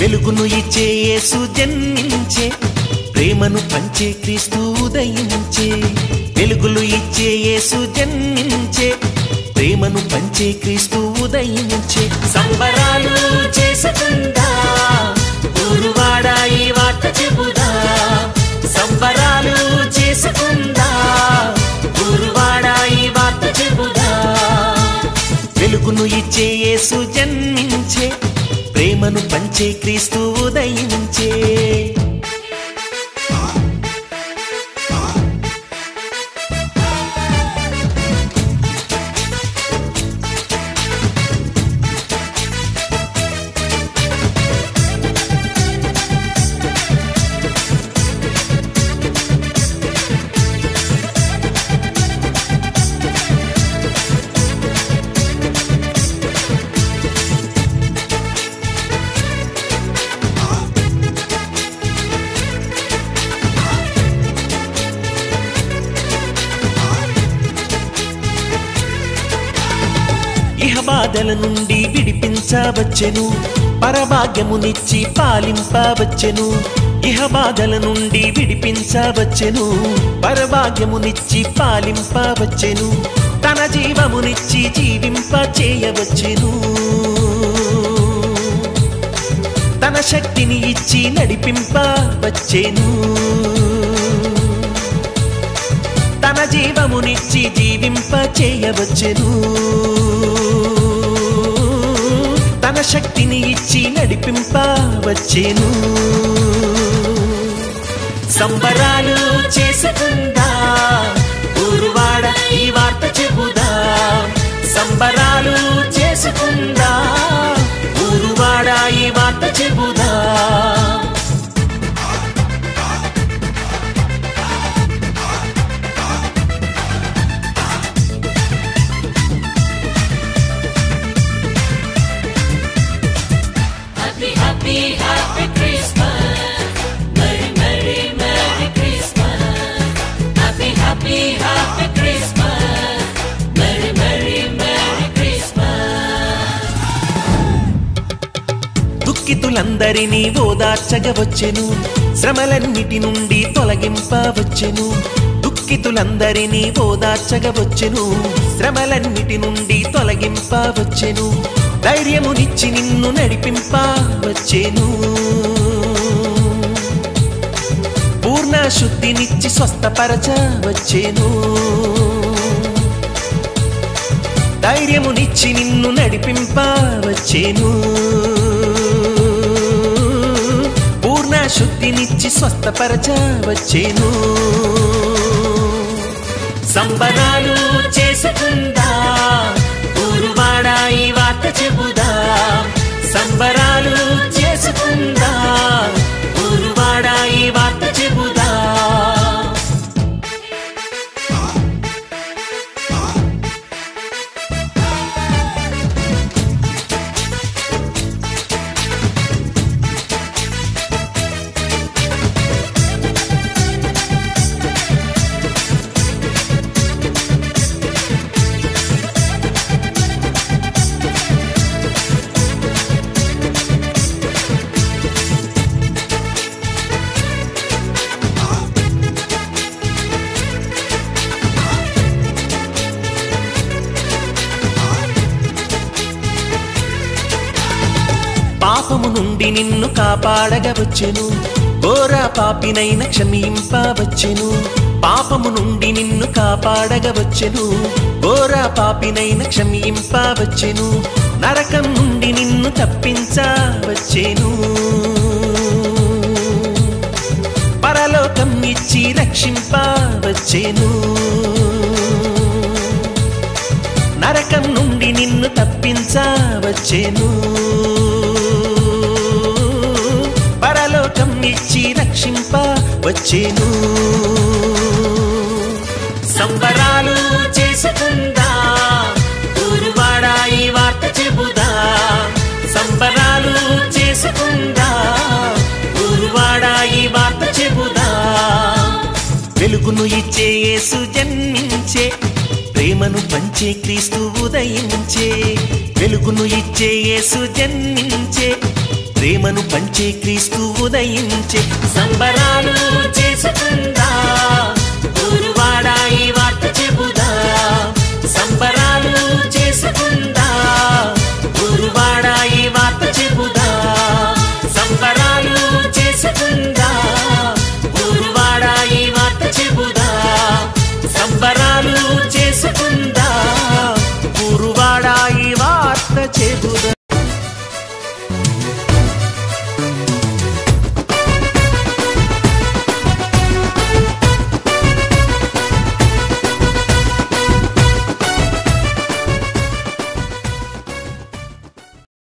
వెలుగును ఇచ్చే యేసు జన్మించే ప్రేమను పంచే క్రీస్తు ఉదయించే వెలుగులు ఇచ్చే యేసు జన్మించే ప్రేమను పంచే క్రీస్తు ఉదయించే సంబరాలు చేసుకుందా ఊరువాడా ఈ వార్త చెబుదా సంబరాలు చేసుకుందా ఊరువాడా ఈ వార్త చెబుదా వెలుగును ఇచ్చే యేసు జన్మించే ప్రేమను పంచే క్రీస్తు ఉదయించే ఇహ బాధల నుండి విడిపించవచ్చెను పరభాగ్యమునిచ్చి పాలింపవచ్చెను ఇహ బాధల నుండి విడిపించవచ్చెను పరభాగ్యమునిచ్చి పాలింపవచ్చెను తన జీవమునిచ్చి జీవింప చేయవచ్చెను తన శక్తిని ఇచ్చి నడిపింపవచ్చెను తన జీవమునిచ్చి జీవింప చేయవచ్చెను తన శక్తిని ఇచ్చి నడిపింపవచ్చెను సంబరాలు చేసుకుందా ఊరువాడ ఈ వార్త చెబుదా సంబరాలు చేసుకుందా ఊరువాడ ఈ వార్త చెబుదా Happy, happy, happy Christmas. Merry, merry, merry Christmas. Happy, happy, happy Christmas. Merry, merry, merry Christmas. దుఃఖితులందరినీ ఓదార్చగవచ్చెను శ్రమలన్నిటి నుండి తొలగింపవచ్చెను దుఃఖితులందరినీ ఓదార్చగవచ్చెను శ్రమలన్నిటి నుండి తొలగింపవచ్చెను ధైర్యమునిచ్చి నిన్ను నడిపింపవచ్చెను పూర్ణ శుద్ధినిచ్చి స్వస్థపరచవచ్చెను ధైర్యమునిచ్చి నిన్ను నడిపింపవచ్చేను పూర్ణ శుద్ధినిచ్చి స్వస్థపరచవచ్చేను సంబరాలు చేసుకుందా ఊరువాడా ఈ వార్త చెబుదా సంబరాలు చేసుకుందా ఊరువాడా ఈ వార్త చెబుదా పాపము నుండి నిన్ను కాపాడగవచ్చెను ఘోర పాపినైన క్షమింపవచ్చెను పాపము నుండి నిన్ను కాపాడగవచ్చెను ఘోర పాపినైన క్షమింపవచ్చెను నరకం నుండి నిన్ను తప్పించవచ్చెను పరలోకం ఇచ్చి రక్షింపవచ్చెను నరకం నుండి నిన్ను తప్పించవచ్చెను పరలోకం ఇచ్చి రక్షింపవచ్చెను సంబరాలు చేసుకుందా ఊరువాడా ఈ వార్త చెబుదా సంబరాలు చేసుకుందా ఊరువాడా ఈ వార్త చెబుదా వెలుగును ఇచ్చే యేసు జన్మించే ప్రేమను పంచే క్రీస్తు ఉదయించే వెలుగును ఇచ్చే యేసు జన్మించే ప్రేమను పంచే క్రీస్తు ఉదయించే సంబరాలు చేసుకుందాం